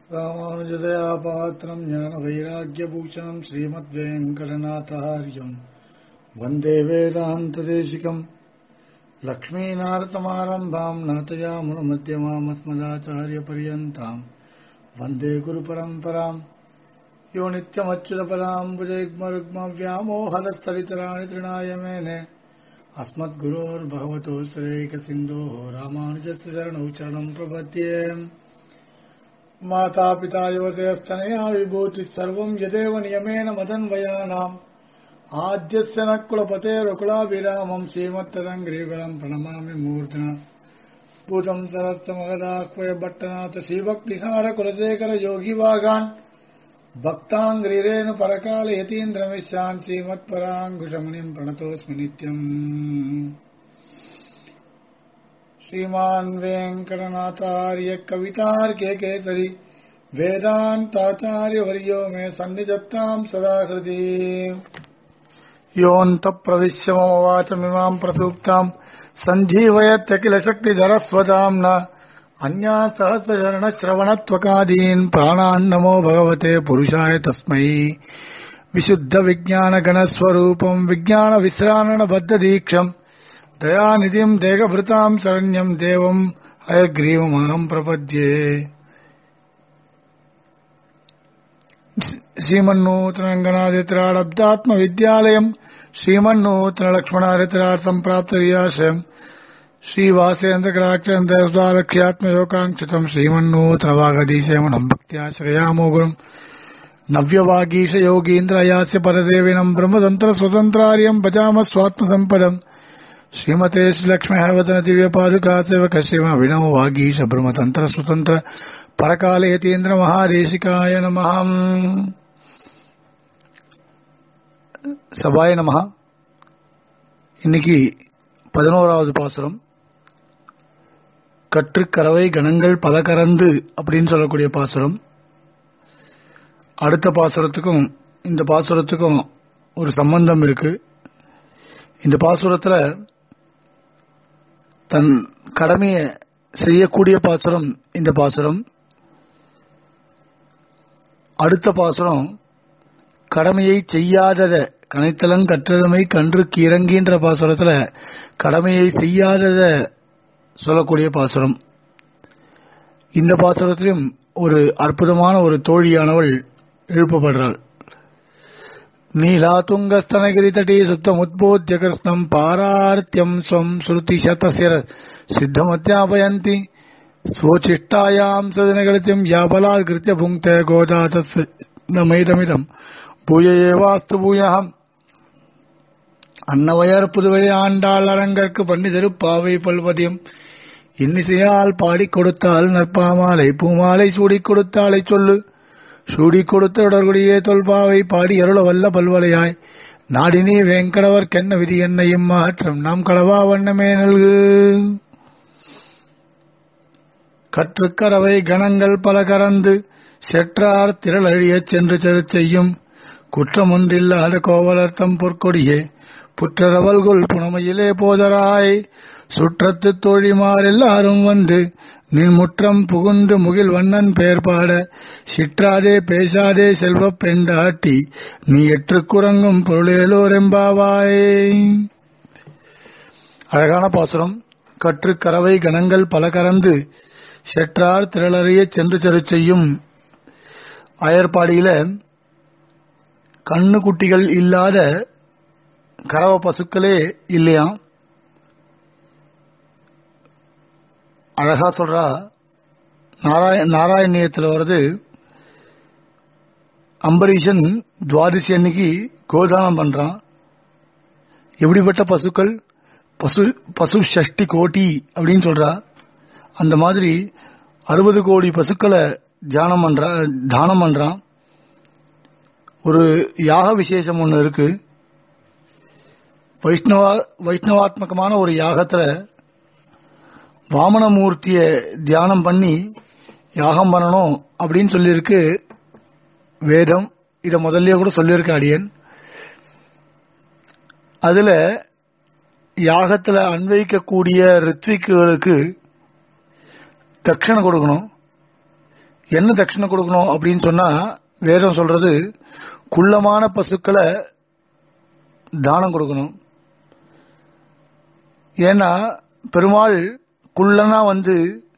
ராமானுஜதயா பாத்திரம் ஞான வைராக்கியபூஷணம் ஸ்ரீமத்வேங்கடநாதாரியம் வந்தே வேதாந்ததேசிகம் லக்ஷ்மீநாரதமாரம்பாம் நாதயாமுனமத்தியமாமஸ்மதாச்சாரியபர்யந்தாம் வந்தே குருபரம்பராம் யோ நித்யமच्युतपदाम्बुजैग्मरुग्मव्यामोहरस्तरितराणि तृणाय मेने अस्मद्गुरोर्भगवतो श्रेकसिन्धोः रामानुजस्य चरणौ चरणम् प्रपद्ये मातापिता युवतयस्तनया विभूतिः सर्वम् यदेव नियमेन मदन्वयानाम् आद्यस्य न कुलपतेरुकुलाभिरामम् श्रीमत्तदङ्ग्रीगुलम् प्रणमामि मूर्धना भूतम् सरस्तमगदाह्वय भट्टनाथ श्रीभक्तिसारकुलशेखर योगिवागान् भक्ताङ्ग्रीरेणु परकाल यतीन्द्रमिश्रान् श्रीमत्पराङ्कुशमुनिम् प्रणतोऽस्मि नित्यम् श्रीमान् वेङ्कटनाथार्य कवितार्के केसरि वेदान्ताचार्यवर्यो मे सन्निधत्ताम् सदा हृदि योऽन्तप्रविश्य मम वाचमिमाम् प्रसूक्ताम् सञ्जीवयत्यखिलशक्तिधरस्वताम् न अन्या सहस्रचरणश्रवणत्वकादीन् प्राणान् नमो भगवते पुरुषाय तस्मै विशुद्धविज्ञानगणस्वरूपम् विज्ञानविश्राणबद्धदीक्षम् दयानिधिम् देहभृताम् शरण्यम् देवम् हयग्रीवमहम् प्रपद्ये श्रीमन्नूतनङ्गनादित्राडब्दात्मविद्यालयम् श्रीमन्नूतनलक्ष्मणादित्रार्थम् प्राप्तरियाशयम् श्रीवासेन्द्रकराक्षन्द्रस्वालक्ष्यात्मयोगाङ्क्षितम् श्रीमन्नूतनवागदीशयमनम् भक्त्याश्रयामो गुरुम् नव्यवागीशयोगीन्द्रयास्य परदेविनम् ब्रह्मतन्त्रस्वतन्त्रार्यम् भजामः स्वात्मसम्पदम् श्रीमते श्रीलक्ष्म्यः वदन दिव्यपादुका सेवक श्रीमविणमो वागीश ब्रह्मतन्त्र स्वतन्त्र परकालयतीन्द्र महादेशिकाय नमः சபாய நமஹா இன்னைக்கு பதினோராவது பாசுரம் கற்றுக்கறவை கணங்கள் பல கறந்து அப்படின்னு சொல்லக்கூடிய பாசுரம் அடுத்த பாசுரத்துக்கும் இந்த பாசுரத்துக்கும் ஒரு சம்பந்தம் இருக்கு இந்த பாசுரத்துல தன் கடமையை செய்யக்கூடிய பாசுரம் இந்த பாசுரம் அடுத்த பாசுரம் கடமையை செய்யாதத கனைத்தலங் கற்றதமை கன்றுக்கு இறங்கின்ற பாசுரத்துல கடமையை செய்யாதத சொல்லக்கூடிய பாசுரம் இந்த பாசுரத்திலும் ஒரு அற்புதமான ஒரு தோழியானவள் எழுப்பப்படுறாள் நீலாதுங்கஸ்தனகிரி தட்டி சுத்தமுத்போத்திய கிருஷ்ணம் பாரார்த்தியம் ஸ்வம் ஸ்ருதி சதசிர சித்தமத்யாபயந்தி ஸ்வோச்சிஷ்டாயாம் சதனகலித்தியம் யாபலால் கிருத்திய புங்க்த கோதா தத் நமைதமிதம் பூய ஏவாஸ்து பூயகம் அன்னவயர் புதுவை ஆண்டாள் அரங்கற்கு பண்ணி திருப்பாவை பல்வதியம் இன்னிசையால் பாடிக் கொடுத்தால் நற்பாமாலை பூமாலை சூடிக் கொடுத்தாலை சொல்லு சூடிக் கொடுத்த தொடர்புடைய தொல்பாவை பாடி அருள வல்ல பல்வலையாய் நாடினி வேங்கடவர் கென்ன விதி என்னையும் மாற்றம் நாம் களவா வண்ணமே நல்கு கற்றுக்கறவை கணங்கள் பல கறந்து செற்றார் திரளழியச் சென்று செரு செய்யும் குற்றமொன்றில்லாத கோவலர்த்தம் பொற்கொடியே புற்றரவல்கொள் புனமையிலே போதராய் சுற்றத்து தோழிமார் எல்லாரும் வந்து நின் முற்றம் புகுந்து முகில் வண்ணன் பெயர் பாட சிற்றாதே பேசாதே செல்வப் பெண்டாட்டி நீ எற்று குரங்கும் பொருளேலோரெம்பாவாய் அழகான பாசுரம் கற்று கறவை கணங்கள் பல கறந்து செற்றார் திரளறிய சென்று செரு செய்யும் அயற்பாடியில கண்ணு குட்டிகள் இல்லாத கறவ பசுக்களே இல்லையா அழகா சொல்றா நாராய நாராயணியத்தில் வருது அம்பரீஷன் துவாதிசி அன்னைக்கு கோதானம் பண்றான் எப்படிப்பட்ட பசுக்கள் பசு பசு ஷஷ்டி கோட்டி அப்படின்னு சொல்றா அந்த மாதிரி அறுபது கோடி பசுக்களை தியானம் பண்றா தானம் பண்றான் ஒரு யாக விசேஷம் ஒன்று இருக்கு வைஷ்ணவா வைஷ்ணவாத்மகமான ஒரு யாகத்துல வாமனமூர்த்திய தியானம் பண்ணி யாகம் பண்ணணும் அப்படின்னு சொல்லியிருக்கு வேதம் இதை முதல்லயே கூட சொல்லியிருக்க அடியன் அதுல யாகத்துல அன்வைக்கக்கூடிய ரித்விக்குகளுக்கு தட்சணை கொடுக்கணும் என்ன தட்சிணை கொடுக்கணும் அப்படின்னு சொன்னா வேதம் சொல்றது குள்ளமான பசுக்களை தானம் கொடுக்கணும் ஏன்னா பெருமாள் குள்ளனா வந்து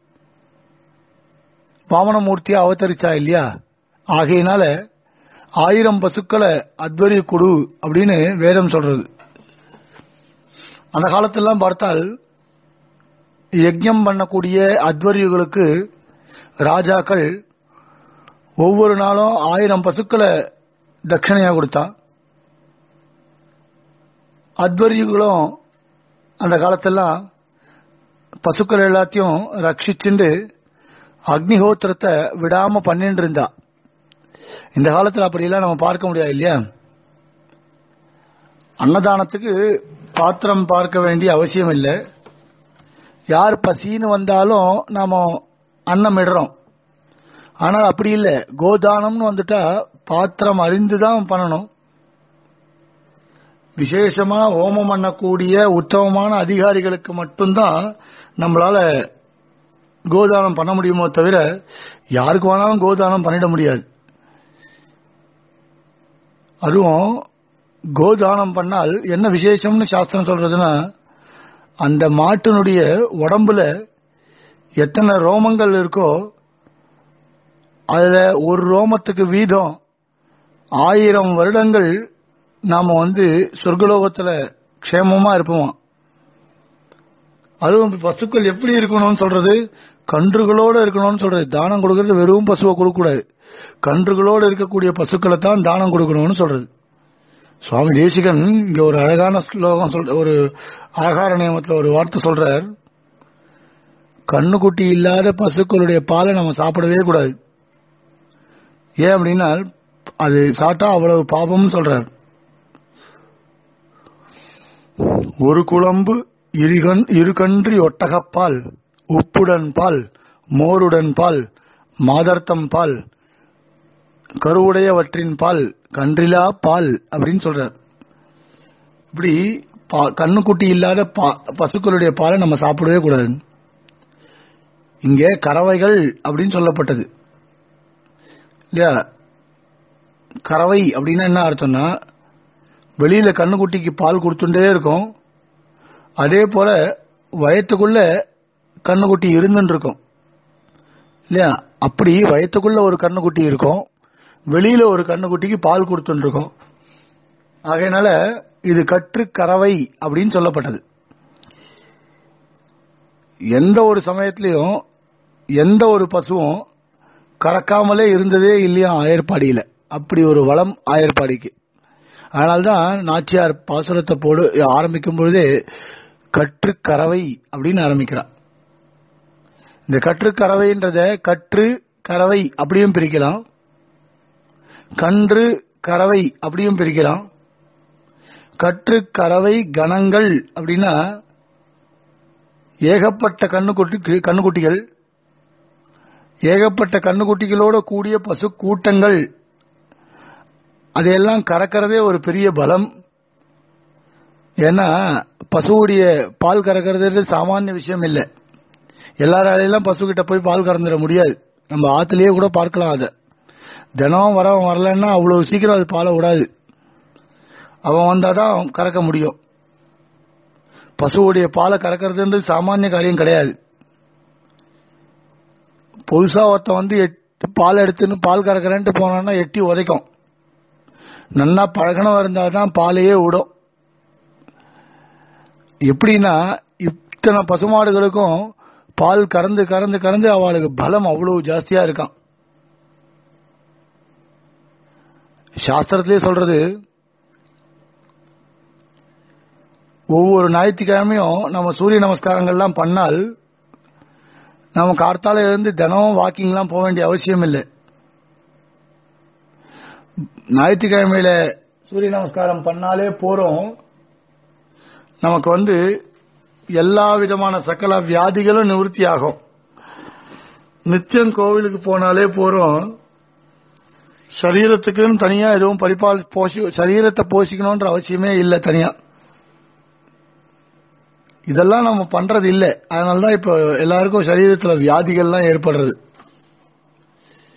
வாமனமூர்த்தியா அவதரிச்சா இல்லையா ஆகையினால ஆயிரம் பசுக்களை அத்வரிய கொடு அப்படின்னு வேதம் சொல்றது அந்த காலத்திலாம் பார்த்தால் யஜ்ஞம் பண்ணக்கூடிய அத்வரியுகளுக்கு ராஜாக்கள் ஒவ்வொரு நாளும் ஆயிரம் பசுக்களை தட்சிணையா கொடுத்தான் அத்வரியுகளும் அந்த காலத்தெல்லாம் பசுக்கள் எல்லாத்தையும் ரட்சிச்சுண்டு அக்னிஹோத்திரத்தை விடாம பண்ணிட்டு இருந்தா இந்த காலத்துல அப்படியெல்லாம் நம்ம பார்க்க முடியாது இல்லையா அன்னதானத்துக்கு பாத்திரம் பார்க்க வேண்டிய அவசியம் இல்லை யார் பசின்னு வந்தாலும் நாம அன்னம் இடுறோம் ஆனால் அப்படி இல்லை கோதானம்னு வந்துட்டா பாத்திரம் அறிந்துதான் பண்ணணும் விசேஷமா ஹோமம் பண்ணக்கூடிய உத்தமமான அதிகாரிகளுக்கு மட்டும்தான் நம்மளால கோதானம் பண்ண முடியுமோ தவிர யாருக்கு வேணாலும் கோதானம் பண்ணிட முடியாது அதுவும் கோதானம் பண்ணால் என்ன விசேஷம்னு சாஸ்திரம் சொல்றதுன்னா அந்த மாட்டினுடைய உடம்புல எத்தனை ரோமங்கள் இருக்கோ அதுல ஒரு ரோமத்துக்கு வீதம் ஆயிரம் வருடங்கள் நாம வந்து சொர்க்கலோகத்துல க்ஷேமமா இருப்போம் அதுவும் பசுக்கள் எப்படி இருக்கணும்னு சொல்றது கன்றுகளோட இருக்கணும்னு சொல்றது தானம் கொடுக்கறது வெறும் பசுவை கொடுக்கக்கூடாது கன்றுகளோடு இருக்கக்கூடிய பசுக்களை தான் தானம் கொடுக்கணும்னு சொல்றது சுவாமி தேசிகன் இங்க ஒரு அழகான ஸ்லோகம் சொல்ற ஒரு ஆகார நியமத்துல ஒரு வார்த்தை சொல்றார் கண்ணுக்குட்டி இல்லாத பசுக்களுடைய பாலை நம்ம சாப்பிடவே கூடாது ஏன் அப்படின்னா அது சாப்பிட்டா அவ்வளவு பாபம்னு சொல்றார் ஒரு குழம்பு இருகன் இருகன்றி ஒட்டகப்பால் உப்புடன் பால் மோருடன் பால் மாதர்த்தம் பால் கருவுடையவற்றின் பால் கன்றிலா பால் அப்படின்னு சொல்றார் இப்படி பா- கண்ணுக்குட்டி இல்லாத பா- பசுக்களுடைய பாலை நம்ம சாப்பிடவே கூடாது இங்கே கறவைகள் அப்படின்னு சொல்லப்பட்டது இல்லையா கறவை அப்படின்னா என்ன அர்த்தம்னா வெளியில கண்ணுக்குட்டிக்கு பால் கொடுத்துட்டே இருக்கும் அதே போல வயத்துக்குள்ள கண்ணுக்குட்டி இருந்துன்னு இருக்கும் இல்லையா அப்படி வயத்துக்குள்ள ஒரு கண்ணுக்குட்டி இருக்கும் வெளியில ஒரு கண்ணுக்குட்டிக்கு பால் கொடுத்துட்டு இருக்கும் ஆகையினால இது கற்று கறவை அப்படின்னு சொல்லப்பட்டது எந்த ஒரு சமயத்திலையும் எந்த ஒரு பசுவும் கறக்காமலே இருந்ததே இல்லையா ஆயர்பாடியில அப்படி ஒரு வளம் ஆயர்பாடிக்கு அதனால்தான் நாச்சியார் பாசுரத்தை போடு ஆரம்பிக்கும் பொழுதே கற்று கறவை அப்படின்னு ஆரம்பிக்கிறார் இந்த கற்று கறவைன்றத கற்று கறவை அப்படியும் பிரிக்கலாம் கன்று கறவை அப்படியும் பிரிக்கலாம் கற்று கறவை கணங்கள் அப்படின்னா ஏகப்பட்ட கண்ணுக்குட்டி கண்ணுக்குட்டிகள் ஏகப்பட்ட கண்ணுக்குட்டிகளோட கூடிய பசு கூட்டங்கள் அதையெல்லாம் கறக்கிறதே ஒரு பெரிய பலம் ஏன்னா பசுவுடைய பால் கறக்கிறது சாமானிய விஷயம் இல்லை எல்லாராலையெல்லாம் பசுகிட்ட போய் பால் கறந்துட முடியாது நம்ம ஆத்துலயே கூட பார்க்கலாம் அதை தினம் வரவன் வரலன்னா அவ்வளவு சீக்கிரம் அது பாலை விடாது அவன் வந்தாதான் கறக்க முடியும் பசுவுடைய பாலை கறக்கிறதுன்றது சாமானிய காரியம் கிடையாது புதுசா ஒருத்தன் வந்து எட்டு பால் எடுத்துன்னு பால் கறக்கிறேன்ட்டு போனான்னா எட்டி உதைக்கும் நன்னா பழகணம் இருந்தாதான் பாலையே விடும் எப்படின்னா இத்தனை பசுமாடுகளுக்கும் பால் கறந்து கறந்து கறந்து அவளுக்கு பலம் அவ்வளவு ஜாஸ்தியா இருக்கான் சாஸ்திரத்திலே சொல்றது ஒவ்வொரு ஞாயிற்றுக்கிழமையும் நம்ம சூரிய நமஸ்காரங்கள்லாம் பண்ணால் நம்ம கார்த்தால இருந்து தினமும் வாக்கிங்லாம் போக வேண்டிய அவசியம் இல்லை ஞாயிற்றுக்கிழமையில சூரிய நமஸ்காரம் பண்ணாலே போறோம் நமக்கு வந்து எல்லா விதமான சகல வியாதிகளும் நிவர்த்தி ஆகும் நித்தியம் கோவிலுக்கு போனாலே போறோம் சரீரத்துக்குன்னு தனியா எதுவும் பரிபால் போஷி சரீரத்தை போஷிக்கணும்ன்ற அவசியமே இல்லை தனியா இதெல்லாம் நம்ம பண்றது இல்லை அதனாலதான் இப்ப எல்லாருக்கும் சரீரத்துல வியாதிகள்லாம் ஏற்படுறது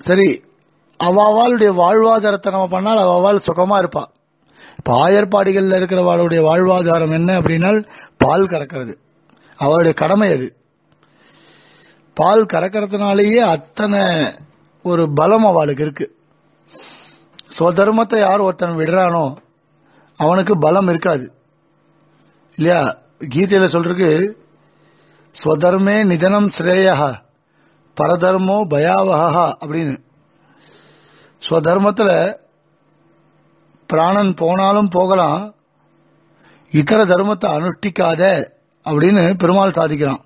சரி அவாவாளுடைய வாழ்வாதாரத்தை நம்ம பண்ணால் அவாவால் சுகமா இருப்பா இப்ப ஆயர்பாடிகள்ல இருக்கிறவாளுடைய வாழ்வாதாரம் என்ன அப்படின்னா பால் கறக்கிறது அவளுடைய கடமை அது பால் கறக்கிறதுனாலேயே அத்தனை ஒரு பலம் அவளுக்கு இருக்கு சுதர்மத்தை யார் ஒருத்தன் விடுறானோ அவனுக்கு பலம் இருக்காது இல்லையா கீதையில சொல்றதுக்கு ஸ்வதர்மே நிதனம் ஸ்ரேயா பரதர்மோ பயாவகா அப்படின்னு ஸ்வதர்மத்துல பிராணன் போனாலும் போகலாம் இதர தர்மத்தை அனுஷ்டிக்காத அப்படின்னு பெருமாள் சாதிக்கிறான்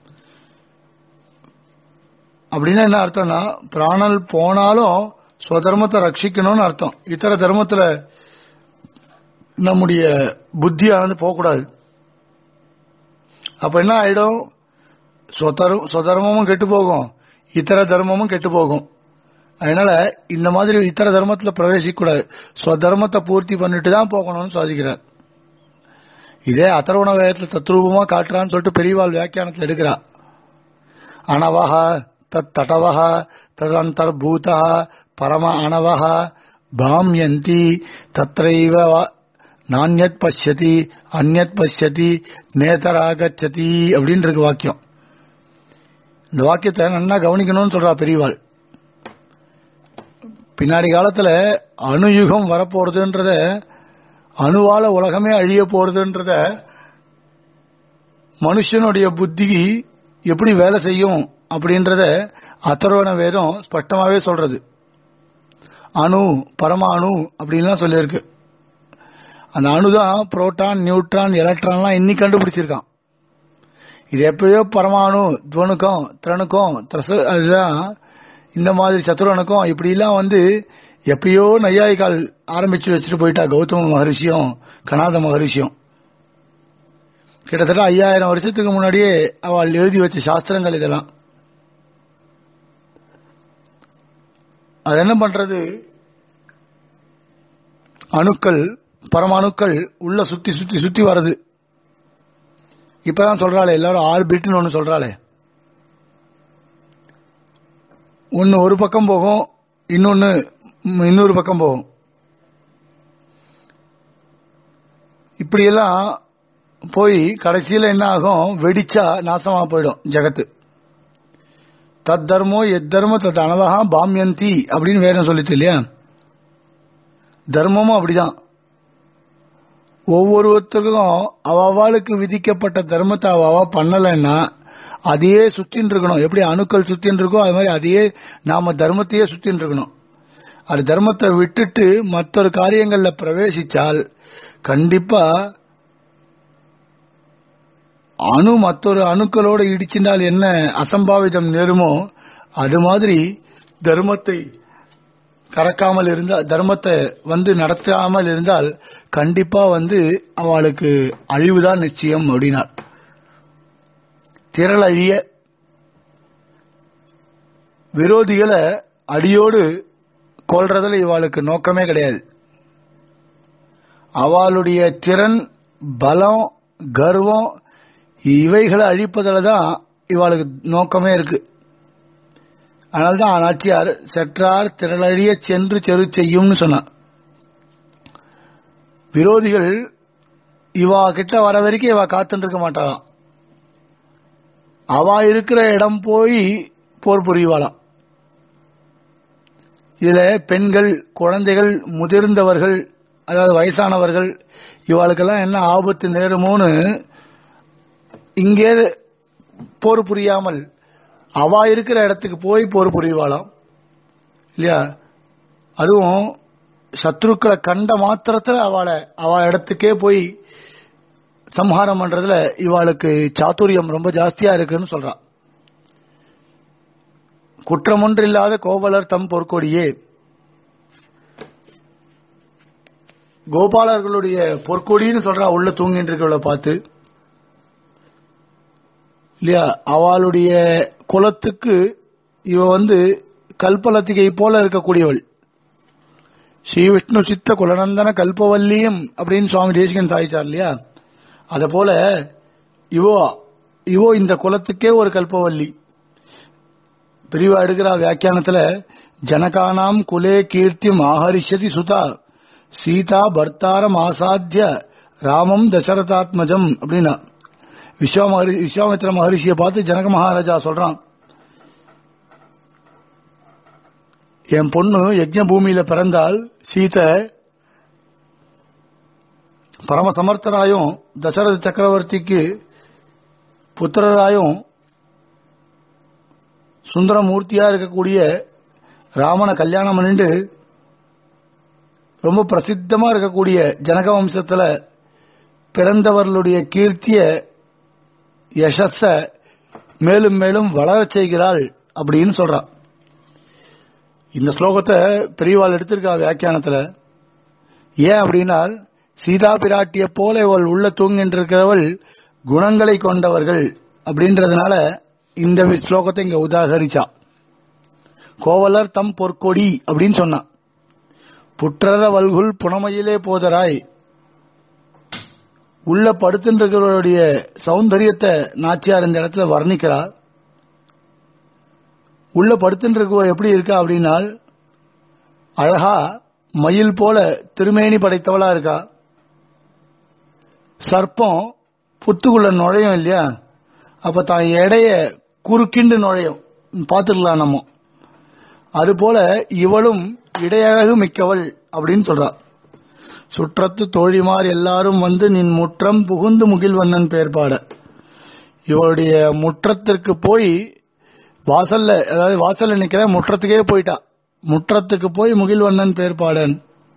அப்படின்னா என்ன அர்த்தம்னா பிராணல் போனாலும் ஸ்வதர்மத்தை ரட்சிக்கணும்னு அர்த்தம் இதர தர்மத்துல நம்முடைய புத்தியானது போகக்கூடாது அப்ப என்ன ஆயிடும் ஸ்வதர்- ஸ்வதர்மமும் கெட்டு போகும் இதர தர்மமும் கெட்டு போகும் அதனால இந்த மாதிரி இதர தர்மத்துல பிரவேசிக்க கூடாது ஸ்வதர்மத்தை பூர்த்தி பண்ணிட்டு தான் போகணும்னு சாதிக்கிறார் இதே அதர்வண வேகத்துல தத்ரூபமா காட்டுறான்னு சொல்லிட்டு பெரியவாள் வியாக்கியானத்துல எடுக்கிறா அனவஹ தத் தடவஹ ததந்தர்பூத பரம அனவஹ பாம்யந்தி தத்ரைவ வ- நானியத் பஷ்யதி அந்யத் பஷ்யதி நேதராகச்சதி அப்படின்னு இருக்கு வாக்கியம் இந்த வாக்கியத்தை நல்லா கவனிக்கணும்னு சொல்றா பெரியவாள் பின்னாடி காலத்துல அணுயுகம் வரப்போறதுன்றத அணுவால உலகமே அழிய போறதுன்றத மனுஷனுடைய புத்தி எப்படி வேலை செய்யும் அப்படின்றத அத்தர்வண வேதம் ஸ்பஷ்டமாவே சொல்றது அணு பரமாணு அப்படின்லாம் சொல்லியிருக்கு அந்த அணுதான் புரோட்டான் நியூட்ரான் எலக்ட்ரான்லாம் இன்னைக்கு கண்டுபிடிச்சிருக்கான் இது எப்பயோ பரமாணு துவனுக்கம் திறனுக்கம் திரச அதுதான் இந்த மாதிரி சத்துரனுக்கும் இப்படிலாம் வந்து எப்பயோ நையாயிகால் ஆரம்பிச்சு வச்சுட்டு போயிட்டா கௌதம மகரிஷியும் கனாத மகரிஷியும் கிட்டத்தட்ட ஐயாயிரம் வருஷத்துக்கு முன்னாடியே அவள் எழுதி வச்ச சாஸ்திரங்கள் இதெல்லாம் அது என்ன பண்றது அணுக்கள் பரமாணுக்கள் உள்ள சுத்தி சுத்தி சுத்தி வருது இப்பதான் சொல்றாளே எல்லாரும் ஆர்பிட்னு ஒன்னு சொல்றாளே ஒன்னு ஒரு பக்கம் போகும் இன்னொன்னு ம், இன்னொரு பக்கம் போகும் இப்படியெல்லாம் போய் கடைசியில என்ன ஆகும் வெடிச்சா நாசமா போயிடும் ஜெகத்து தத் தர்மோ எத் தர்ம தத் அனவகா பாம்யந்தி அப்படின்னு வேற சொல்லிட்டு இல்லையா தர்மமும் அப்படிதான் ஒவ்வொருத்தருக்கும் அவளுக்கு விதிக்கப்பட்ட தர்மத்தை அவ பண்ணலைன்னா அதையே சுத்தின்னு இருக்கணும் எப்படி அணுக்கள் சுத்தின்னு இருக்கோ அது மாதிரி அதையே நாம தர்மத்தையே சுத்தின்னு இருக்கணும் அது தர்மத்தை விட்டுட்டு மற்றொரு காரியங்கள்ல பிரவேசிச்சால் கண்டிப்பா அணு மற்றொரு அணுக்களோட இடிச்சினால் என்ன அசம்பாவிதம் நேருமோ அது மாதிரி தர்மத்தை கறக்காமல் இருந்தால் தர்மத்தை வந்து நடத்தாமல் இருந்தால் கண்டிப்பா வந்து அவளுக்கு அழிவுதான் நிச்சயம் அப்படின்னார் திரள் அழிய விரோதிகளை அடியோடு கொல்றதுல இவாளுக்கு நோக்கமே கிடையாது அவளுடைய திறன் பலம் கர்வம் இவைகளை அழிப்பதில் தான் இவாளுக்கு நோக்கமே இருக்கு அதனால்தான் நாச்சியார் செற்றார் திரளழிய சென்று செரு செய்யும்னு சொன்னார் விரோதிகள் இவா கிட்ட வர வரைக்கும் இவா காத்துட்டு இருக்க மாட்டாளாம் அவா இருக்கிற இடம் போய் போர் புரிவாளாம் இதுல பெண்கள் குழந்தைகள் முதிர்ந்தவர்கள் அதாவது வயசானவர்கள் இவாளுக்கெல்லாம் என்ன ஆபத்து நேருமோன்னு இங்கே போர் புரியாமல் அவா இருக்கிற இடத்துக்கு போய் போர் புரிவாளாம் இல்லையா அதுவும் சத்ருக்களை கண்ட மாத்திரத்துல அவளை அவ இடத்துக்கே போய் சம்ஹாரம் பண்றதுல இவாளுக்கு சாத்துரியம் ரொம்ப ஜாஸ்தியா இருக்குன்னு சொல்றா குற்றமொன்றில்லாத கோவலர் தம் பொற்கொடியே கோபாலர்களுடைய பொற்கொடின்னு சொல்றா உள்ள தூங்கிட்டு இருக்கவளை பார்த்து இல்லையா அவளுடைய குலத்துக்கு இவ வந்து கல்பலத்திகை போல இருக்கக்கூடியவள் ஸ்ரீ விஷ்ணு சித்த குலநந்தன கல்பவல்லியும் அப்படின்னு சுவாமி தேசிகன் சாதிச்சார் இல்லையா அத போல இவோ இவோ இந்த குலத்துக்கே ஒரு கல்பவல்லி பிரிவா எடுக்கிற வியாக்கியானத்துல ஜனகானாம் குலே கீர்த்தி ஆஹரிஷதி சுதா சீதா பர்த்தாரம் ஆசாத்திய ராமம் தசரதாத்மஜம் அப்படின்னா விஸ்வா மகரி விஸ்வாமித்திர மகரிஷியை பார்த்து ஜனக மகாராஜா சொல்றான் என் பொண்ணு யஜ்ஞ பூமியில பிறந்தால் சீதை பரம சமர்த்தராயும் தசரத சக்கரவர்த்திக்கு புத்திரராயும் சுந்தரமூர்த்தியா இருக்கக்கூடிய ராமனை கல்யாணம் பண்ணிட்டு ரொம்ப பிரசித்தமா இருக்கக்கூடிய ஜனக வம்சத்துல பிறந்தவர்களுடைய கீர்த்திய யசஸ மேலும் மேலும் வளரச் செய்கிறாள் அப்படின்னு சொல்றான் இந்த ஸ்லோகத்தை பெரியவாள் எடுத்திருக்கா வியாக்கியானத்துல ஏன் அப்படின்னா சீதா பிராட்டிய போல இவள் உள்ள தூங்கின்றிருக்கிறவள் குணங்களை கொண்டவர்கள் அப்படின்றதுனால இந்த ஸ்லோகத்தை இங்க உதாகரிச்சா கோவலர் தம் பொற்கொடி அப்படின்னு சொன்னான் புற்றர வல்குல் புனமையிலே போதராய் உள்ள படுத்துருக்கிறவருடைய சௌந்தரியத்தை நாச்சியார் இந்த இடத்துல வர்ணிக்கிறார் உள்ள படுத்துருக்க எப்படி இருக்கா அப்படின்னா அழகா மயில் போல திருமேனி படைத்தவளா இருக்கா சர்ப்பம் புத்துக்குள்ள நுழையும் இல்லையா அப்ப தான் எடைய குறுக்கிண்டு நுழையும் பார்த்துக்கலாம் நம்ம அதுபோல இவளும் இடையழகு மிக்கவள் அப்படின்னு சொல்றா சுற்றத்து தோழிமார் எல்லாரும் வந்து நின் முற்றம் புகுந்து முகில்வண்ணன் பேர்பாட இவளுடைய முற்றத்திற்கு போய் வாசல்ல அதாவது வாசல்ல நிக்கிற முற்றத்துக்கே போயிட்டா முற்றத்துக்கு போய் முகில்வண்ணன் பேர்பாடன்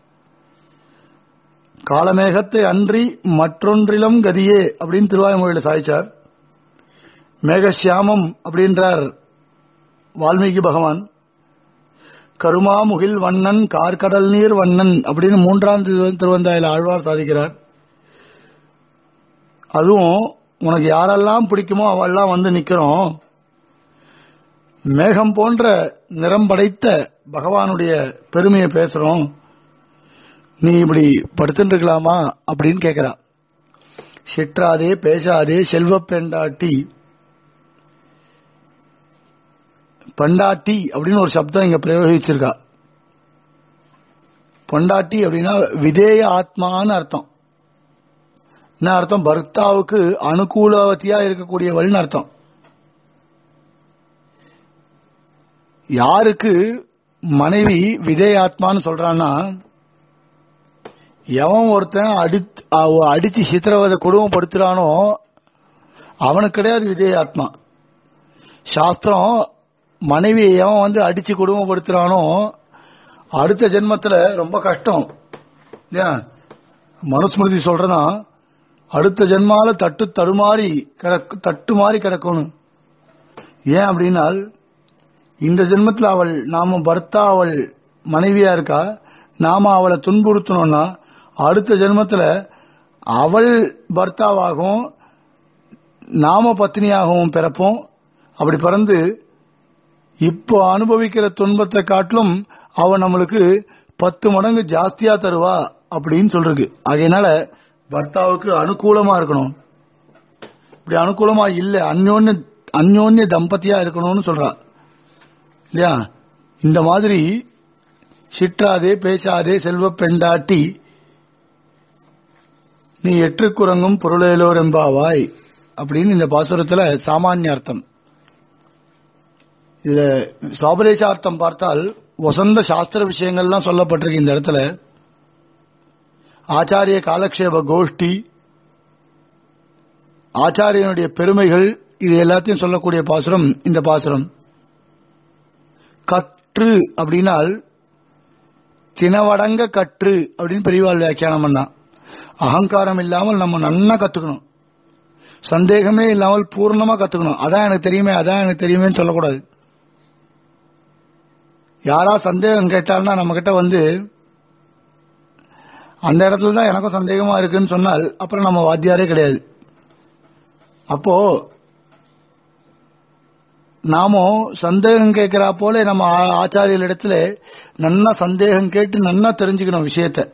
காலமேகத்தை அன்றி மற்றொன்றிலும் கதியே அப்படின்னு திருவாய்மொழியில சாய்ச்சார் மேகசியாமம் அப்படின்றார் வால்மீகி பகவான் கருமாமுகில் வண்ணன் கார்கடல் நீர் வண்ணன் அப்படின்னு மூன்றாம் திரு- திருவந்தாயில ஆழ்வார் சாதிக்கிறார் அதுவும் உனக்கு யாரெல்லாம் பிடிக்குமோ அவெல்லாம் வந்து நிக்கிறோம் மேகம் போன்ற நிறம் படைத்த பகவானுடைய பெருமையை பேசுறோம் நீ இப்படி படுத்துட்டு இருக்கலாமா அப்படின்னு கேக்குறா சிற்றாதே பேசாதே செல்வ பெண்டாட்டி பண்டாட்டி அப்படின்னு ஒரு சப்தம் இங்க பிரயோகிச்சிருக்கா பொண்டாட்டி அப்படின்னா விதேய ஆத்மான்னு அர்த்தம் என்ன அர்த்தம் பர்த்தாவுக்கு அனுகூலவதியா இருக்கக்கூடியவள்னு அர்த்தம் யாருக்கு மனைவி விதேய ஆத்மான்னு சொல்றான்னா எவன் ஒருத்தன் அடி அவ- அடிச்சு சித்திரவதை கொடுமைப்படுத்துறானோ அவனுக்கு கிடையாது விதேய ஆத்மா சாஸ்திரம் மனைவி எவன் வந்து அடிச்சு கொடுமைப்படுத்துறானோ அடுத்த ஜென்மத்துல ரொம்ப கஷ்டம் ஏன் மனுஸ்மிருதி சொல்றதா அடுத்த ஜென்மால தட்டு தடுமாறி கிடக்கு தட்டு மாறி கிடக்கணும் ஏன் அப்படின்னா இந்த ஜென்மத்துல அவள் நாம பர்த்தா அவள் மனைவியா இருக்கா நாம அவளை துன்புறுத்தணும்னா அடுத்த ஜென்மத்துல அவள் பர்த்தாவாகவும் நாம பத்னியாகவும் பிறப்போம் அப்படி பிறந்து இப்போ அனுபவிக்கிற துன்பத்தை காட்டிலும் அவ நம்மளுக்கு பத்து மடங்கு ஜாஸ்தியா தருவா அப்படின்னு சொல்றது அதனால பர்த்தாவுக்கு அனுகூலமா இருக்கணும் இப்படி அனுகூலமா இல்ல அந்யோன்ய அந்யோன்ய தம்பதியா இருக்கணும்னு சொல்றா இல்லையா இந்த மாதிரி சிற்றாதே பேசாதே செல்வ பெண்டாட்டி நீ எற்று குரங்கும் பொருளேலோர் எம்பாவாய் அப்படின்னு இந்த பாசுரத்துல சாமானிய அர்த்தம் இதுல சாபரேசார்த்தம் பார்த்தால் வசந்த சாஸ்திர விஷயங்கள்லாம் சொல்லப்பட்டிருக்கு இந்த இடத்துல ஆச்சாரிய காலக்ஷேப கோஷ்டி ஆச்சாரியனுடைய பெருமைகள் இது எல்லாத்தையும் சொல்லக்கூடிய பாசுரம் இந்த பாசுரம் கற்று அப்படின்னால் தினவடங்க கற்று அப்படின்னு பெரியவாள் வியாக்கியானம் பண்ணா அகங்காரம் இல்லாமல் நம்ம நன்னா கத்துக்கணும் சந்தேகமே இல்லாமல் பூர்ணமா கத்துக்கணும் அதான் எனக்கு தெரியுமே அதான் எனக்கு தெரியுமேன்னு சொல்லக்கூடாது யாரா சந்தேகம் கேட்டால்னா நம்ம கிட்ட வந்து அந்த இடத்துல தான் எனக்கும் சந்தேகமா இருக்குன்னு சொன்னால் அப்புறம் நம்ம வாத்தியாரே கிடையாது அப்போ நாமும் சந்தேகம் கேட்கிறா போல நம்ம ஆ- ஆச்சாரியர் இடத்துல நன்னா சந்தேகம் கேட்டு நன்னா தெரிஞ்சுக்கணும் விஷயத்தை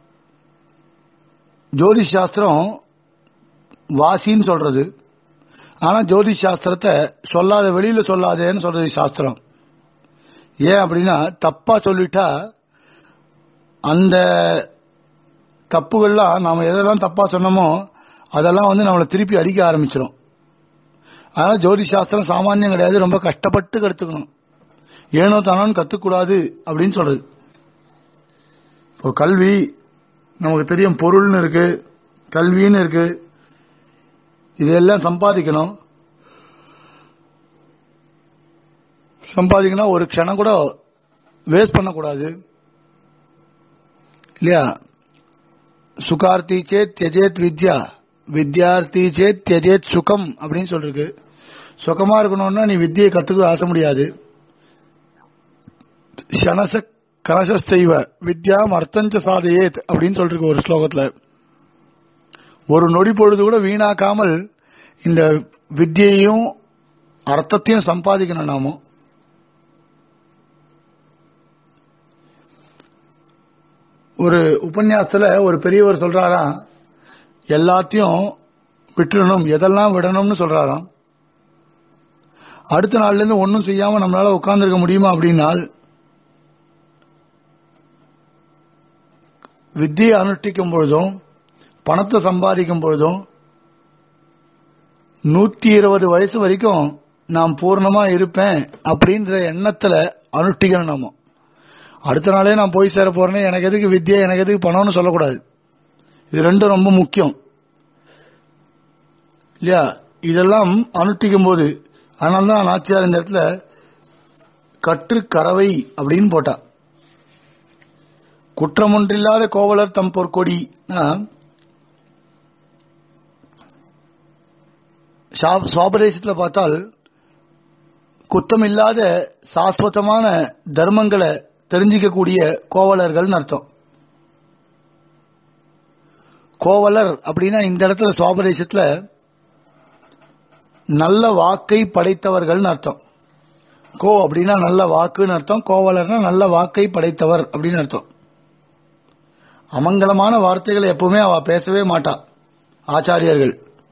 ஜோதிஷ் சாஸ்திரம் வாசின்னு சொல்றது ஆனா ஜோதிஷ் சாஸ்திரத்தை சொல்லாத வெளியில சொல்லாதேன்னு சொல்றது சாஸ்திரம் ஏன் அப்படின்னா தப்பா சொல்லிட்டா அந்த தப்புகள்லாம் நாம எதெல்லாம் தப்பா சொன்னோமோ அதெல்லாம் வந்து நம்மளை திருப்பி அடிக்க ஆரம்பிச்சிடும் அதனால ஜோதிஷ் சாஸ்திரம் சாமானியம் கிடையாது ரொம்ப கஷ்டப்பட்டு கற்றுக்கணும் ஏனோ தானோன்னு கத்துக்கூடாது அப்படின்னு சொல்றது இப்போ கல்வி நமக்கு தெரியும் பொருள்னு இருக்கு கல்வின்னு இருக்கு இதெல்லாம் சம்பாதிக்கணும் சம்பாதிக்கணும் ஒரு க்ஷணம் கூட வேஸ்ட் பண்ணக்கூடாது இல்லையா சுகார்த்தி சேத் தியஜேத் வித்யா வித்யார்த்தி சேத் தியஜேத் சுகம் அப்படின்னு சொல்லிருக்கு சுகமா இருக்கணும்னா நீ வித்தியை கத்துக்க ஆசை முடியாது சனச கனசைவ வித்யாம் அர்த்தஞ்ச சாதையேத் அப்படின்னு சொல்லிருக்கு ஒரு ஸ்லோகத்துல ஒரு நொடி பொழுது கூட வீணாக்காமல் இந்த வித்தியையும் அர்த்தத்தையும் சம்பாதிக்கணும் நாம ஒரு உபன்யாசத்துல ஒரு பெரியவர் சொல்றாராம் எல்லாத்தையும் விட்டுடணும் எதெல்லாம் விடணும்னு சொல்றாராம் அடுத்த நாள்ல இருந்து ஒன்றும் செய்யாம நம்மளால உட்கார்ந்துருக்க முடியுமா அப்படின்னால் வித்தியை அனுஷ்டிக்கும் பொழுதும் பணத்தை சம்பாதிக்கும் பொழுதும் நூத்தி இருபது வயசு வரைக்கும் நான் பூர்ணமா இருப்பேன் அப்படின்ற எண்ணத்துல அனுஷ்டிக்கணும் நாம அடுத்த நாளே நான் போய் சேர போறேன் எனக்கு எதுக்கு வித்தியை எனக்கு எதுக்கு பணம்னு சொல்லக்கூடாது இது ரெண்டும் ரொம்ப முக்கியம் இல்லையா இதெல்லாம் அனுஷ்டிக்கும் போது அதனால தான் நாச்சியார் இந்த இடத்துல கற்று கறவை அப்படின்னு போட்டா குற்றமொன்றில்லாத கோவலர் தம் பொற்கொடி சுவாபதேசத்தில் பார்த்தால் குற்றமில்லாத சாஸ்வதமான தர்மங்களை தெரிஞ்சிக்கக்கூடிய கோவலர்கள் அர்த்தம் கோவலர் அப்படின்னா இந்த இடத்துல சுவாபதேசத்துல நல்ல வாக்கை படைத்தவர்கள் அர்த்தம் கோ அப்படின்னா நல்ல வாக்குன்னு அர்த்தம் கோவலர்னா நல்ல வாக்கை படைத்தவர் அப்படின்னு அர்த்தம் அமங்கலமான வார்த்தைகளை எப்பவுமே அவ பேசவே மாட்டா ஆச்சாரியர்கள்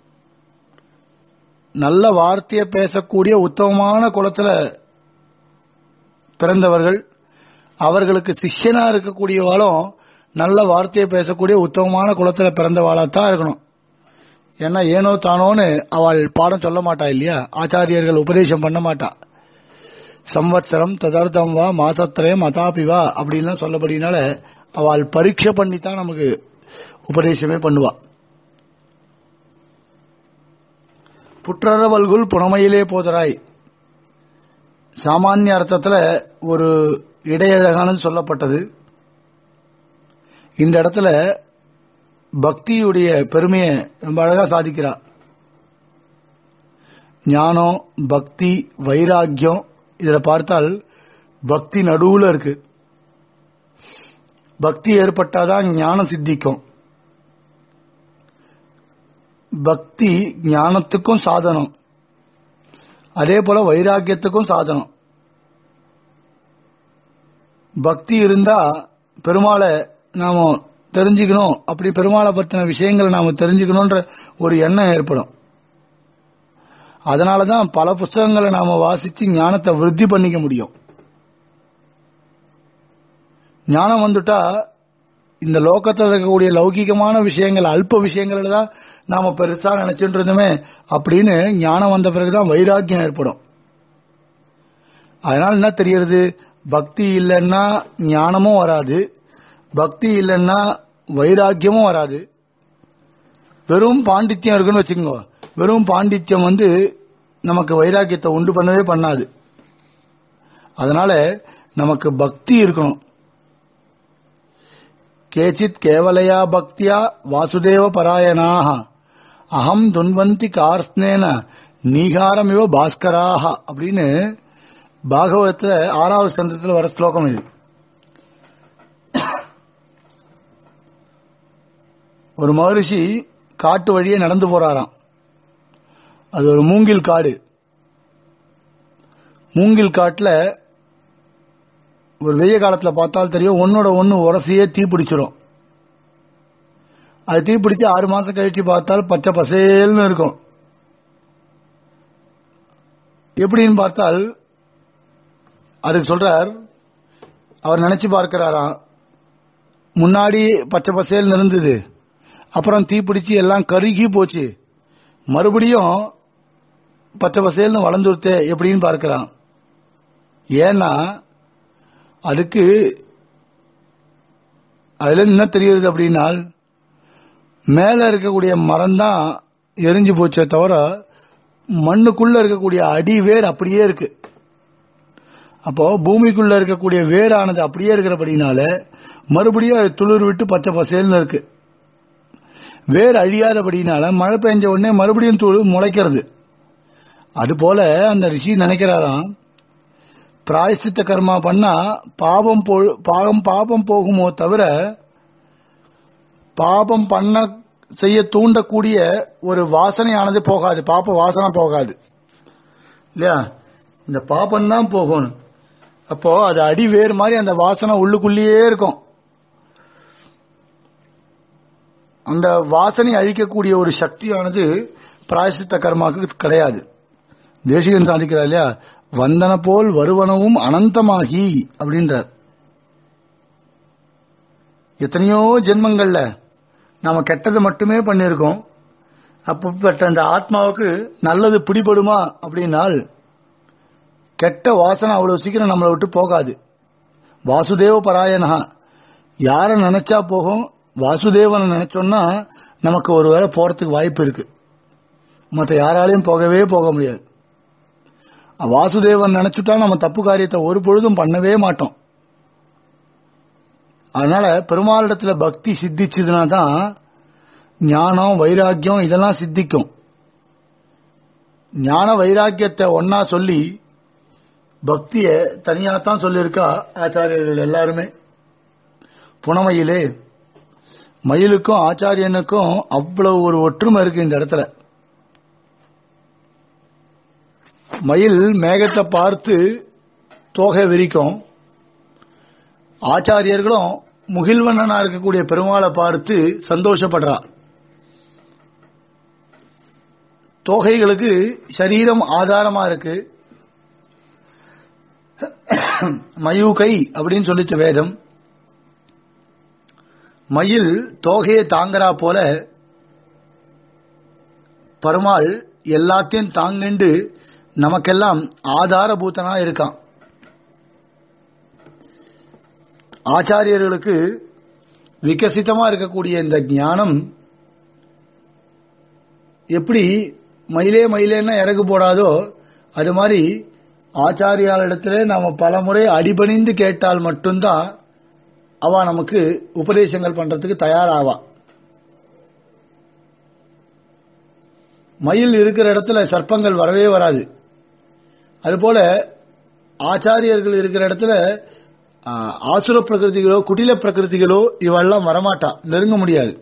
நல்ல வார்த்தையை பேசக்கூடிய உத்தமமான குலத்துல பிறந்தவர்கள் அவர்களுக்கு சிஷ்யனா இருக்கக்கூடியவாளும் நல்ல வார்த்தையை பேசக்கூடிய உத்தமமான குலத்துல பிறந்தவாளாத்தான் இருக்கணும் ஏன்னா ஏனோ தானோன்னு அவள் பாடம் சொல்ல மாட்டா இல்லையா ஆச்சாரியர்கள் உபதேசம் பண்ண மாட்டா சம்வத்சரம் ததர்த்தம் வா மாசத்திரயம் அதாபிவா அப்படின்லாம் சொல்லப்படினால அவள் பரீட்சை பண்ணித்தான் நமக்கு உபதேசமே பண்ணுவா புற்றரவல்குள் புனமையிலே போதராய் சாமானிய அர்த்தத்துல ஒரு இடையழகானது சொல்லப்பட்டது இந்த இடத்துல பக்தியுடைய பெருமையை ரொம்ப அழகா சாதிக்கிறா ஞானம் பக்தி வைராக்கியம் இதுல பார்த்தால் பக்தி நடுவுல இருக்கு பக்தி ஏற்பட்டாதான் ஞானம் சித்திக்கும் பக்தி ஞானத்துக்கும் சாதனம் அதே போல வைராக்கியத்துக்கும் சாதனம் பக்தி இருந்தா பெருமாளை நாம தெரிஞ்சுக்கணும் அப்படி பெருமாளை பற்றின விஷயங்களை நாம தெரிஞ்சுக்கணும்ன்ற ஒரு எண்ணம் ஏற்படும் அதனாலதான் பல புஸ்தகங்களை நாம வாசிச்சு ஞானத்தை விருத்தி பண்ணிக்க முடியும் ஞானம் வந்துட்டா இந்த லோகத்தில் இருக்கக்கூடிய லௌகிகமான விஷயங்கள் அல்ப விஷயங்கள்ல தான் நாம பெருசா நினைச்சுட்டு இருந்தோமே அப்படின்னு ஞானம் வந்த பிறகுதான் வைராக்கியம் ஏற்படும் அதனால என்ன தெரியறது பக்தி இல்லைன்னா ஞானமும் வராது பக்தி இல்லைன்னா வைராக்கியமும் வராது வெறும் பாண்டித்யம் இருக்குன்னு வச்சுக்கோங்க வெறும் பாண்டித்யம் வந்து நமக்கு வைராக்கியத்தை உண்டு பண்ணவே பண்ணாது அதனால நமக்கு பக்தி இருக்கணும் கேச்சித் கேவலையா பக்தியா வாசுதேவ பராயணாக அகம் துன்வந்தி கார்ஸ்னேன நீகாரமிவ பாஸ்கராக அப்படின்னு பாகவத்துல ஆறாவது ஸ்கந்தத்தில் வர ஸ்லோகம் இது ஒரு மகரிஷி காட்டு வழியே நடந்து போறாராம் அது ஒரு மூங்கில் காடு மூங்கில் காட்டுல ஒரு வெய்ய காலத்துல பார்த்தால் தெரியும் ஒன்னோட ஒன்னு உரசியே தீ பிடிச்சிரும் அது தீ பிடிச்சு ஆறு மாசம் கழிச்சு பார்த்தால் பச்சை பசேல்னு இருக்கும் எப்படின்னு பார்த்தால் அதுக்கு சொல்றார் அவர் நினைச்சு பார்க்கிறாராம் முன்னாடி பச்சை பசேல் இருந்தது அப்புறம் தீப்பிடிச்சு எல்லாம் கருகி போச்சு மறுபடியும் பச்சை பசேல்னு வளர்ந்துருத்தே எப்படின்னு பார்க்கிறான் ஏன்னா அதுக்கு அதுல என்ன தெரியுது அப்படின்னா மேல இருக்கக்கூடிய மரம் தான் எரிஞ்சு போச்சே தவிர மண்ணுக்குள்ள இருக்கக்கூடிய அடி வேர் அப்படியே இருக்கு அப்போ பூமிக்குள்ள இருக்கக்கூடிய வேரானது அப்படியே இருக்கிறபடினால மறுபடியும் அது துளிர் விட்டு பச்சை பசேல்னு இருக்கு வேர் அழியாதபடினால மழை பெஞ்ச உடனே மறுபடியும் துளிர் முளைக்கிறது அதுபோல அந்த ரிஷி நினைக்கிறாராம் பிராயசித்த கர்மா பண்ணா பாவம் போ- பாவம் பாபம் போகுமோ தவிர பாபம் பண்ண செய்ய தூண்டக்கூடிய ஒரு வாசனையானது போகாது பாப்ப வாசனை போகாது இல்லையா இந்த பாப்பம் தான் போகணும் அப்போ அது அடி வேறு மாதிரி அந்த வாசனை உள்ளுக்குள்ளேயே இருக்கும் அந்த வாசனை அழிக்கக்கூடிய ஒரு சக்தியானது பிராயசித்த கர்மாவுக்கு கிடையாது தேசிகன் சாதிக்கிறார் இல்லையா வந்தன போல் வருவனவும் அனந்தமாகி அப்படின்றார் எத்தனையோ ஜென்மங்கள்ல நாம கெட்டது மட்டுமே பண்ணியிருக்கோம் அப்பப்பட்ட அந்த ஆத்மாவுக்கு நல்லது பிடிபடுமா அப்படின்னால் கெட்ட வாசனை அவ்வளவு சீக்கிரம் நம்மளை விட்டு போகாது வாசுதேவ பராயணா யாரை நினைச்சா போகும் வாசுதேவனை நினைச்சோம்னா நமக்கு ஒரு வேளை போறதுக்கு வாய்ப்பு இருக்கு மற்ற யாராலையும் போகவே போக முடியாது வாசுதேவன் நினைச்சுட்டா நம்ம தப்பு காரியத்தை ஒரு பொழுதும் பண்ணவே மாட்டோம் அதனால பெருமாளிடத்துல பக்தி சித்திச்சதுன்னா தான் ஞானம் வைராக்கியம் இதெல்லாம் சித்திக்கும் ஞான வைராக்கியத்தை ஒன்னா சொல்லி பக்திய தனியாத்தான் சொல்லியிருக்கா ஆச்சாரியர்கள் எல்லாருமே புனமயிலே மயிலுக்கும் ஆச்சாரியனுக்கும் அவ்வளவு ஒரு ஒற்றுமை இருக்கு இந்த இடத்துல மயில் மேகத்தை பார்த்து தோகை விரிக்கும் ஆச்சாரியர்களும் முகில்வண்ணனா இருக்கக்கூடிய பெருமாளை பார்த்து சந்தோஷப்படுறா தோகைகளுக்கு சரீரம் ஆதாரமா இருக்கு மயூகை அப்படின்னு சொல்லிச்சு வேதம் மயில் தோகையை தாங்கறா போல பெருமாள் எல்லாத்தையும் தாங்கிண்டு நமக்கெல்லாம் ஆதாரபூத்தனா இருக்கான் ஆச்சாரியர்களுக்கு விகசிதமா இருக்கக்கூடிய இந்த ஞானம் எப்படி மயிலே மயிலேன்னா இறகு போடாதோ அது மாதிரி ஆச்சாரியாளிடத்துல நாம பலமுறை அடிபணிந்து கேட்டால் மட்டும்தான் அவ நமக்கு உபதேசங்கள் பண்றதுக்கு தயாராவா மயில் இருக்கிற இடத்துல சர்ப்பங்கள் வரவே வராது அதுபோல ஆச்சாரியர்கள் இருக்கிற இடத்துல ஆ, ஆசுர பிரகிருதிகளோ குடில பிரகிருதிகளோ இவெல்லாம் வரமாட்டா நெருங்க முடியாது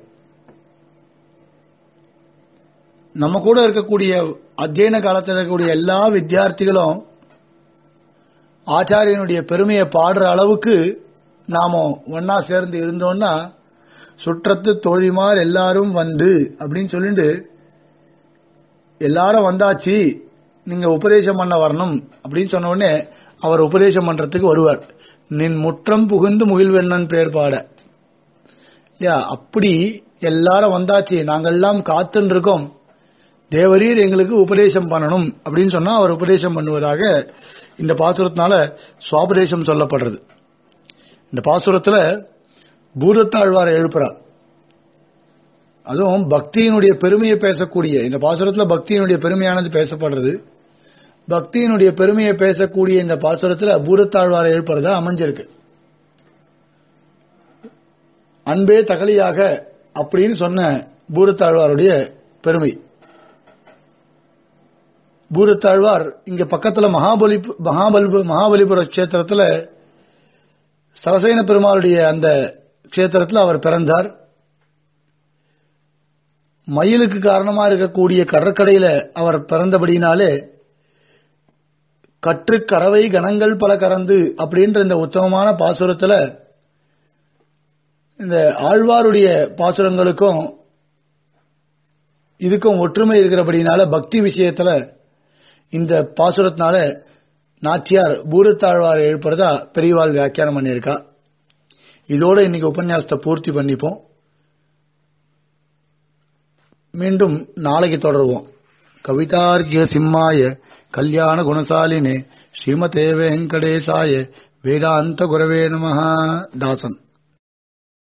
நம்ம கூட இருக்கக்கூடிய அத்தியன காலத்தில் இருக்கக்கூடிய எல்லா வித்தியார்த்திகளும் ஆச்சாரியனுடைய பெருமையை பாடுற அளவுக்கு நாம ஒன்னா சேர்ந்து இருந்தோம்னா சுற்றத்து தோழிமார் எல்லாரும் வந்து அப்படின்னு சொல்லிட்டு எல்லாரும் வந்தாச்சு நீங்க உபதேசம் பண்ண வரணும் அப்படின்னு சொன்ன உடனே அவர் உபதேசம் பண்றதுக்கு வருவார் நின் முற்றம் புகுந்து முகில்வெண்ணன் பேர் பாட இல்லையா அப்படி எல்லாரும் வந்தாச்சு நாங்கெல்லாம் காத்துன்னு இருக்கோம் தேவரீர் எங்களுக்கு உபதேசம் பண்ணணும் அப்படின்னு சொன்னா அவர் உபதேசம் பண்ணுவதாக இந்த பாசுரத்தினால சுவாபதேசம் சொல்லப்படுறது இந்த பாசுரத்துல பூதத்தாழ்வாரை எழுப்புறார் அதுவும் பக்தியினுடைய பெருமையை பேசக்கூடிய இந்த பாசுரத்துல பக்தியினுடைய பெருமையானது பேசப்படுறது பக்தியினுடைய பெருமையை பேசக்கூடிய இந்த பாசுரத்துல பூதத்தாழ்வாரை எழுப்புறதா அமைஞ்சிருக்கு அன்பே தகலியாக அப்படின்னு சொன்ன பூரத்தாழ்வாருடைய பெருமை பூரத்தாழ்வார் இங்க பக்கத்துல மகாபலி மகாபலி மகாபலிபுர கஷேத்திரத்துல சரசேன பெருமாளுடைய அந்த கஷேத்திரத்தில் அவர் பிறந்தார் மயிலுக்கு காரணமா இருக்கக்கூடிய கடற்கரையில அவர் பிறந்தபடினாலே கற்று கறவை கணங்கள் பல கறந்து அப்படின்ற இந்த உத்தமமான பாசுரத்துல இந்த ஆழ்வாருடைய பாசுரங்களுக்கும் இதுக்கும் ஒற்றுமை இருக்கிறபடினால பக்தி விஷயத்துல இந்த பாசுரத்தினால நாச்சியார் பூரத்தாழ்வார் எழுப்புறதா பெரியவாள் வியாக்கியானம் பண்ணியிருக்கா இதோட இன்னைக்கு உபன்யாசத்தை பூர்த்தி பண்ணிப்போம் மீண்டும் நாளைக்கு தொடருவோம் கவிதார்கிய சிம்மாய கல்யாண குணசாலினே ஸ்ரீமதே வெங்கடேசாய வேதாந்த குரவே நம தாசன்